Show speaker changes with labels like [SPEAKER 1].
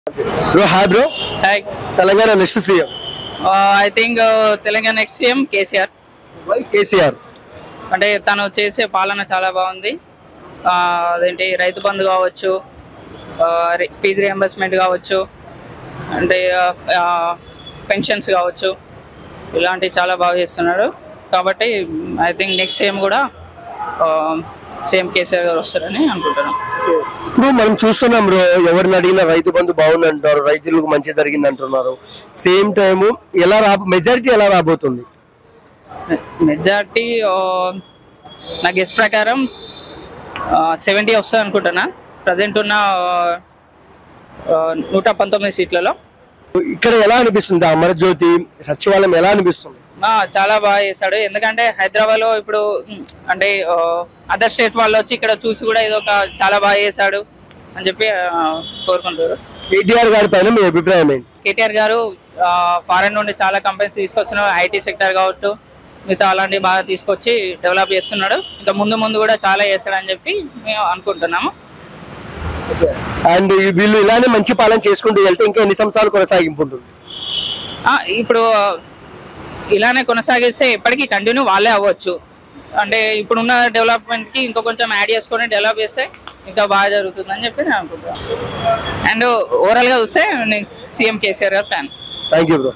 [SPEAKER 1] bro hi bro
[SPEAKER 2] hi
[SPEAKER 1] Telangana next CM
[SPEAKER 2] I think Telangana next CM KCR
[SPEAKER 1] why KCR
[SPEAKER 2] అంటే తను చేసే పాలన చాలా బాగుంది ఆ, అదేంటి రైతు బంధు కావచ్చు ఫీజు రియంబర్స్మెంట్ కావచ్చు అంటే పెన్షన్స్ కావచ్చు ఇలాంటివి చాలా బాగా చేస్తున్నాడు కాబట్టి ఐ థింక్ నెక్స్ట్ సీఎం కూడా సీఎం కేసీఆర్ గారు వస్తారని అనుకుంటున్నాను
[SPEAKER 1] ఇప్పుడు మనం చూస్తున్నాం బ్రో ఎవరిని అడిగినా రైతు బంధు బాగుంది అంటారు రైతులకు మంచి జరిగింది అంటున్నారు సేమ్ టైము ఎలా రా మెజారిటీ ఎలా రాబోతుంది
[SPEAKER 2] మెజార్టీ నా గెస్ట్ ప్రకారం సెవెంటీ వస్తుంది అనుకుంటున్నా ప్రజెంట్ ఉన్న ఆ, నూట పంతొమ్మిది సీట్లలో
[SPEAKER 1] ఇక్కడ ఎలా అనిపిస్తుంది ఆ అమరజ్యోతి సచివాలయం ఎలా అనిపిస్తుంది
[SPEAKER 2] ఆ, చాలా బాగా చేశాడు ఎందుకంటే హైదరాబాద్లో ఇప్పుడు ఉమ్, అంటే అదర్ స్టేట్ వాళ్ళు వచ్చి ఇక్కడ చూసి కూడా ఇది ఒక చాలా బాగా చేశాడు అని చెప్పి ఆ, కోరుకుంటారు
[SPEAKER 1] కేటీఆర్ గారి పైన మీ అభిప్రాయం ఏంటి
[SPEAKER 2] కేటీఆర్ గారు ఫారెన్ నుండి చాలా కంపెనీస్ తీసుకొచ్చిన ఐటీ సెక్టర్ కావచ్చు మిగతా అలాంటివి బాగా తీసుకొచ్చి డెవలప్ చేస్తున్నాడు ఇంకా ముందు ముందు కూడా చాలా చేస్తాడని చెప్పి మేము అనుకుంటున్నాము
[SPEAKER 1] అండ్ వీళ్ళు ఇలానే మంచి పాలన చేసుకుంటూ వెళ్తే ఇంకా ఎన్ని సంవత్సరాలు కొనసాగింపు ఉంటుంది
[SPEAKER 2] ఆ, ఇప్పుడు ఆ, ఇలానే కొనసాగిస్తే ఎప్పటికీ కంటిన్యూ వాళ్ళే అవ్వచ్చు అంటే ఇప్పుడున్న డెవలప్మెంట్కి ఇంకో కొంచెం యాడ్ చేసుకొని డెవలప్ చేస్తే ఇంకా బాగా జరుగుతుందని చెప్పి నేను అనుకుంటున్నాను అండ్ ఓవరాల్గా చూస్తే నేను సీఎం కేసీఆర్ గారు ఫ్యాన్
[SPEAKER 1] థ్యాంక్ యూ బ్రో